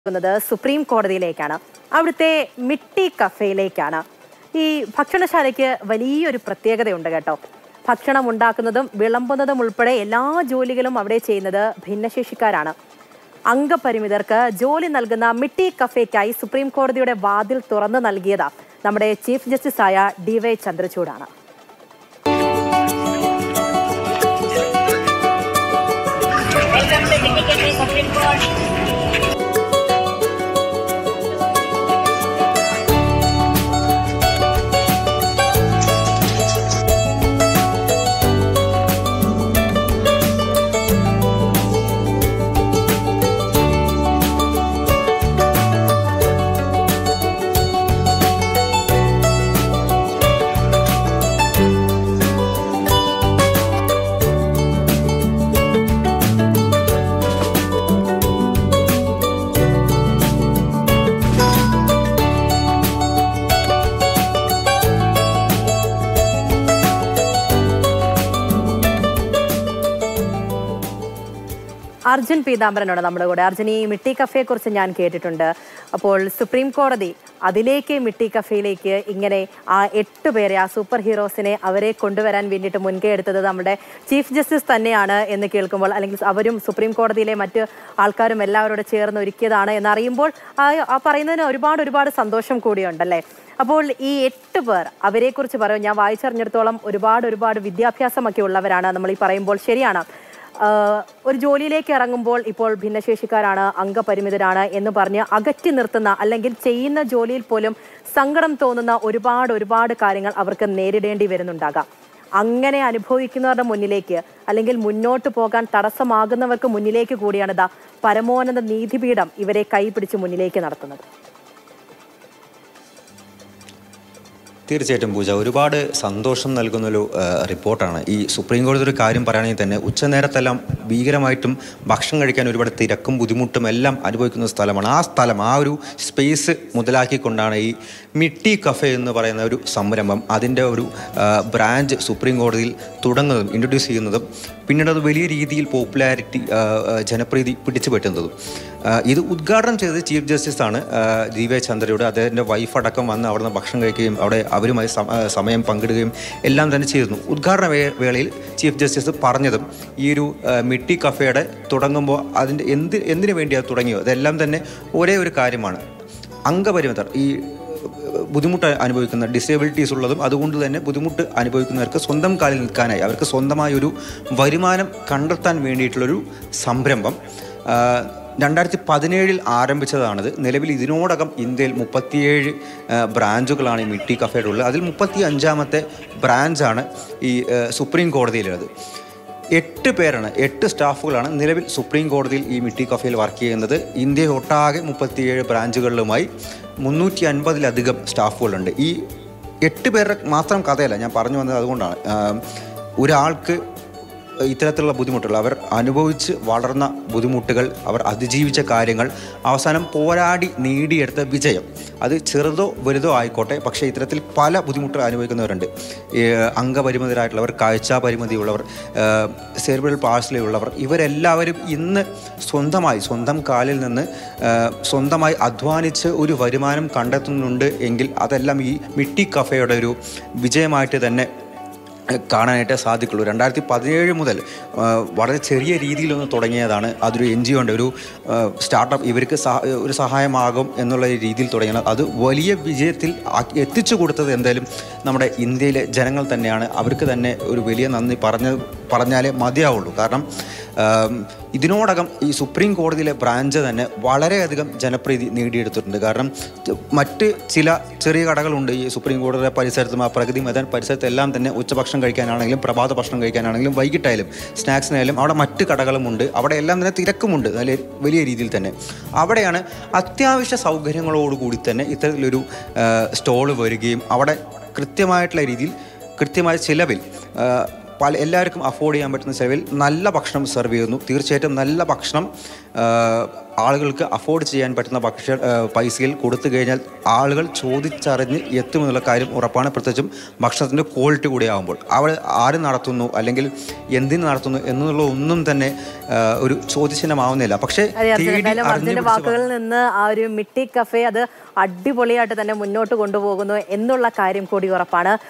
ുന്നത് supreme കോടതിയിലേക്കാണ് അവിടുത്തെ മിട്ടി കഫേയിലേക്കാണ് ഈ ഭക്ഷണശാലയ്ക്ക് വലിയൊരു പ്രത്യേകതയുണ്ട് കേട്ടോ ഭക്ഷണം ഉണ്ടാക്കുന്നതും വിളമ്പുന്നതും ഉൾപ്പെടെ എല്ലാ ജോലികളും അവിടെ ചെയ്യുന്നത് ഭിന്നശേഷിക്കാരാണ് അംഗപരിമിതർക്ക് ജോലി നൽകുന്ന മിട്ടി കഫേക്കായി സുപ്രീം കോടതിയുടെ വാതിൽ തുറന്നു നൽകിയത് നമ്മുടെ ചീഫ് ജസ്റ്റിസായ ഡി വൈ ചന്ദ്രചൂഡാണ് Welcome to Dedicated Supreme Court. Arjun പീതാംബരനാണ് നമ്മുടെ കൂടെ അർജുൻ ഈ മിട്ടി കഫയെ കുറിച്ച് ഞാൻ കേട്ടിട്ടുണ്ട് അപ്പോൾ സുപ്രീം കോടതി അതിലേക്ക് മിട്ടി കഫയിലേക്ക് ഇങ്ങനെ ആ എട്ട് പേരെ ആ സൂപ്പർ ഹീറോസിനെ അവരെ കൊണ്ടുവരാൻ വേണ്ടിയിട്ട് മുൻകൈ എടുത്തത് നമ്മുടെ ചീഫ് ജസ്റ്റിസ് തന്നെയാണ് എന്ന് കേൾക്കുമ്പോൾ അല്ലെങ്കിൽ അവരും സുപ്രീം കോടതിയിലെ മറ്റ് ആൾക്കാരും എല്ലാവരോട് ചേർന്ന് ഒരുക്കിയതാണ് എന്നറിയുമ്പോൾ ആ ആ പറയുന്നതിന് ഒരുപാട് ഒരുപാട് സന്തോഷം കൂടിയുണ്ടല്ലേ അപ്പോൾ ഈ എട്ട് പേർ അവരെക്കുറിച്ച് പറയും ഞാൻ വായിച്ചറിഞ്ഞിടത്തോളം ഒരുപാട് ഒരുപാട് വിദ്യാഭ്യാസമൊക്കെ ഉള്ളവരാണ് നമ്മൾ ഈ പറയുമ്പോൾ ശരിയാണ് ആഹ് ഒരു ജോലിയിലേക്ക് ഇറങ്ങുമ്പോൾ ഇപ്പോൾ ഭിന്നശേഷിക്കാരാണ് അംഗപരിമിതരാണ് എന്ന് പറഞ്ഞ് അകറ്റി നിർത്തുന്ന അല്ലെങ്കിൽ ചെയ്യുന്ന ജോലിയിൽ പോലും സങ്കടം തോന്നുന്ന ഒരുപാട് ഒരുപാട് കാര്യങ്ങൾ അവർക്ക് നേരിടേണ്ടി വരുന്നുണ്ടാകാം അങ്ങനെ അനുഭവിക്കുന്നവരുടെ മുന്നിലേക്ക് അല്ലെങ്കിൽ മുന്നോട്ട് പോകാൻ തടസ്സമാകുന്നവർക്ക് മുന്നിലേക്ക് കൂടിയാണ് ഇതാ പരമോന്നത നീതിപീഠം ഇവരെ കൈപിടിച്ച് മുന്നിലേക്ക് നടത്തുന്നത് തീർച്ചയായിട്ടും പൂജ ഒരുപാട് സന്തോഷം നൽകുന്നൊരു ആ, റിപ്പോർട്ടാണ് ഈ സുപ്രീം കോടതി ഒരു കാര്യം പറയുകയാണെങ്കിൽ തന്നെ ഉച്ചനേരത്തെല്ലാം ഭീകരമായിട്ടും ഭക്ഷണം കഴിക്കാൻ ഒരുപാട് തിരക്കും ബുദ്ധിമുട്ടും എല്ലാം അനുഭവിക്കുന്ന സ്ഥലമാണ് ആ സ്ഥലം ആ ഒരു സ്പേസ് മുതലാക്കിക്കൊണ്ടാണ് ഈ മിട്ടി കഫേ എന്ന് പറയുന്ന ഒരു സംരംഭം അതിൻ്റെ ഒരു ആ, ബ്രാഞ്ച് സുപ്രീം കോടതിയിൽ തുടങ്ങുന്നതും ഇൻട്രൊഡ്യൂസ് ചെയ്യുന്നതും പിന്നീട് അത് വലിയ രീതിയിൽ പോപ്പുലാരിറ്റി ജനപ്രീതി പിടിച്ചു പറ്റുന്നതും ആ, ഇത് ഉദ്ഘാടനം ചെയ്തത് ചീഫ് ജസ്റ്റിസ് ആണ് ആ, ദി വൈ ചന്ദ്രയുടെ അദ്ദേഹത്തിൻ്റെ വൈഫ് അടക്കം വന്ന് അവിടുന്ന് ഭക്ഷണം കഴിക്കുകയും അവിടെ അവരുമായി സമ- ആ, സമയം പങ്കിടുകയും എല്ലാം തന്നെ ചെയ്തിരുന്നു ഉദ്ഘാടന വേ- വേളയിൽ ചീഫ് ജസ്റ്റിസ് പറഞ്ഞതും ഈ ഒരു ആ, മിട്ടി കഫേയുടെ തുടങ്ങുമ്പോൾ അതിൻ്റെ എന്ത് എന്തിനു വേണ്ടിയാണ് തുടങ്ങിയോ അതെല്ലാം തന്നെ ഒരേ ഒരു കാര്യമാണ് അംഗപരിമിതർ ഈ ബുദ്ധിമുട്ട് അനുഭവിക്കുന്ന ഡിസേബിലിറ്റീസ് ഉള്ളതും അതുകൊണ്ട് തന്നെ ബുദ്ധിമുട്ട് അനുഭവിക്കുന്നവർക്ക് സ്വന്തം കാലിൽ നിൽക്കാനായി അവർക്ക് സ്വന്തമായ ഒരു വരുമാനം കണ്ടെത്താൻ വേണ്ടിയിട്ടുള്ളൊരു സംരംഭം ആ, രണ്ടായിരത്തി പതിനേഴിൽ ആരംഭിച്ചതാണിത് നിലവിൽ ഇതിനോടകം ഇന്ത്യയിൽ മുപ്പത്തിയേഴ് ആ, ബ്രാഞ്ചുകളാണ് ഈ മിട്ടി കഫേയുടെ ഉള്ളത് അതിൽ മുപ്പത്തി അഞ്ചാമത്തെ ബ്രാഞ്ചാണ് ഈ ആ, സുപ്രീം കോടതിയിലുള്ളത് എട്ട് പേരാണ് എട്ട് സ്റ്റാഫുകളാണ് നിലവിൽ സുപ്രീം കോടതിയിൽ ഈ മിട്ടി കഫേയിൽ വർക്ക് ചെയ്യുന്നത് ഇന്ത്യ ഒട്ടാകെ മുപ്പത്തിയേഴ് ബ്രാഞ്ചുകളിലുമായി മുന്നൂറ്റി അൻപതിലധികം സ്റ്റാഫുകളുണ്ട് ഈ എട്ട് പേരുടെ മാത്രം കഥയല്ല ഞാൻ പറഞ്ഞു വന്നത് അതുകൊണ്ടാണ് ആം, ഒരാൾക്ക് ഇത്തരത്തിലുള്ള ബുദ്ധിമുട്ടുകൾ അവർ അനുഭവിച്ച് വളർന്ന ബുദ്ധിമുട്ടുകൾ അവർ അതിജീവിച്ച കാര്യങ്ങൾ അവസാനം പോരാടി നേടിയെടുത്ത വിജയം അത് ചെറുതോ വലുതോ ആയിക്കോട്ടെ പക്ഷേ ഇത്തരത്തിൽ പല ബുദ്ധിമുട്ടുകൾ അനുഭവിക്കുന്നവരുണ്ട് ഈ അംഗപരിമിതരായിട്ടുള്ളവർ കാഴ്ചാ പരിമിതിയുള്ളവർ സെർബിൾ പാഴ്സലുള്ളവർ ഇവരെല്ലാവരും ഇന്ന് സ്വന്തമായി സ്വന്തം കാലിൽ നിന്ന് ആ, സ്വന്തമായി അധ്വാനിച്ച് ഒരു വരുമാനം കണ്ടെത്തുന്നുണ്ട് എങ്കിൽ അതെല്ലാം ഈ മിട്ടി കഫേയുടെ ഒരു വിജയമായിട്ട് തന്നെ കാണാനായിട്ട് സാധിക്കുള്ളൂ രണ്ടായിരത്തി പതിനേഴ് മുതൽ ആ, വളരെ ചെറിയ രീതിയിലൊന്ന് തുടങ്ങിയതാണ് അതൊരു എൻ ജി ഒൻ്റെ ഒരു സ്റ്റാർട്ടപ്പ് ഇവർക്ക് സഹ- ഒരു സഹായമാകും എന്നുള്ള രീതിയിൽ തുടങ്ങിയത് അത് വലിയ വിജയത്തിൽ ആക്കി- എത്തിച്ചു കൊടുത്തത് എന്തായാലും നമ്മുടെ ഇന്ത്യയിലെ ജനങ്ങൾ തന്നെയാണ് അവർക്ക് തന്നെ ഒരു വലിയ നന്ദി പറഞ്ഞ പറഞ്ഞാലേ മതിയാവുള്ളൂ കാരണം ആം, ഇതിനോടകം ഈ സുപ്രീം കോടതിയിലെ ബ്രാഞ്ച് തന്നെ വളരെയധികം ജനപ്രീതി നേടിയെടുത്തിട്ടുണ്ട് കാരണം ത- മറ്റ് ചില ചെറിയ കടകളുണ്ട് ഈ സുപ്രീം കോടതിയുടെ പരിസരത്തും ആ പ്രഗതി മൈതാൻ പരിസരത്ത് എല്ലാം തന്നെ ഉച്ചഭക്ഷണം കഴിക്കാനാണെങ്കിലും പ്രഭാത ഭക്ഷണം കഴിക്കാനാണെങ്കിലും വൈകിട്ടായാലും സ്നാക്സിനായാലും അവിടെ മറ്റ് കടകളുമുണ്ട് അവിടെ എല്ലാം തന്നെ തിരക്കുമുണ്ട് നല്ല വലിയ രീതിയിൽ തന്നെ അവിടെയാണ് അത്യാവശ്യ സൗകര്യങ്ങളോടുകൂടി തന്നെ ഇത്തരത്തിലൊരു സ്റ്റോള് വരികയും അവിടെ കൃത്യമായിട്ടുള്ള രീതിയിൽ കൃത്യമായ ചിലവിൽ ആ, പല എല്ലാവർക്കും അഫോർഡ് ചെയ്യാൻ പറ്റുന്ന ചെലവിൽ നല്ല ഭക്ഷണം സെർവ് ചെയ്യുന്നു തീർച്ചയായിട്ടും നല്ല ഭക്ഷണം ആ, ആളുകൾക്ക് അഫോർഡ് ചെയ്യാൻ പറ്റുന്ന ഭക്ഷ ആ, പൈസയിൽ കൊടുത്തു കഴിഞ്ഞാൽ ആളുകൾ ചോദിച്ചറിഞ്ഞ് എത്തുമെന്നുള്ള കാര്യം ഉറപ്പാണ് പ്രത്യേകിച്ചും ഭക്ഷണത്തിൻ്റെ ക്വാളിറ്റി കൂടി ആകുമ്പോൾ അവിടെ ആര് നടത്തുന്നു അല്ലെങ്കിൽ എന്തിന് നടത്തുന്നു എന്നുള്ള ഒന്നും തന്നെ ആ, ഒരു ചോദ്യചിഹ്നമാവുന്നില്ല പക്ഷേ അതെ അർജുൻ തേടി എന്തായാലും അറിഞ്ഞ് അർജുന്റെ പിടിച്ച് വാക്കുകളിൽ നിന്ന് ആ ഒരു മിട്ടി കഫേ അത് അടിപൊളിയായിട്ട് തന്നെ മുന്നോട്ട് കൊണ്ടുപോകുന്നു എന്നുള്ള കാര്യം കൂടി ഉറപ്പാണ്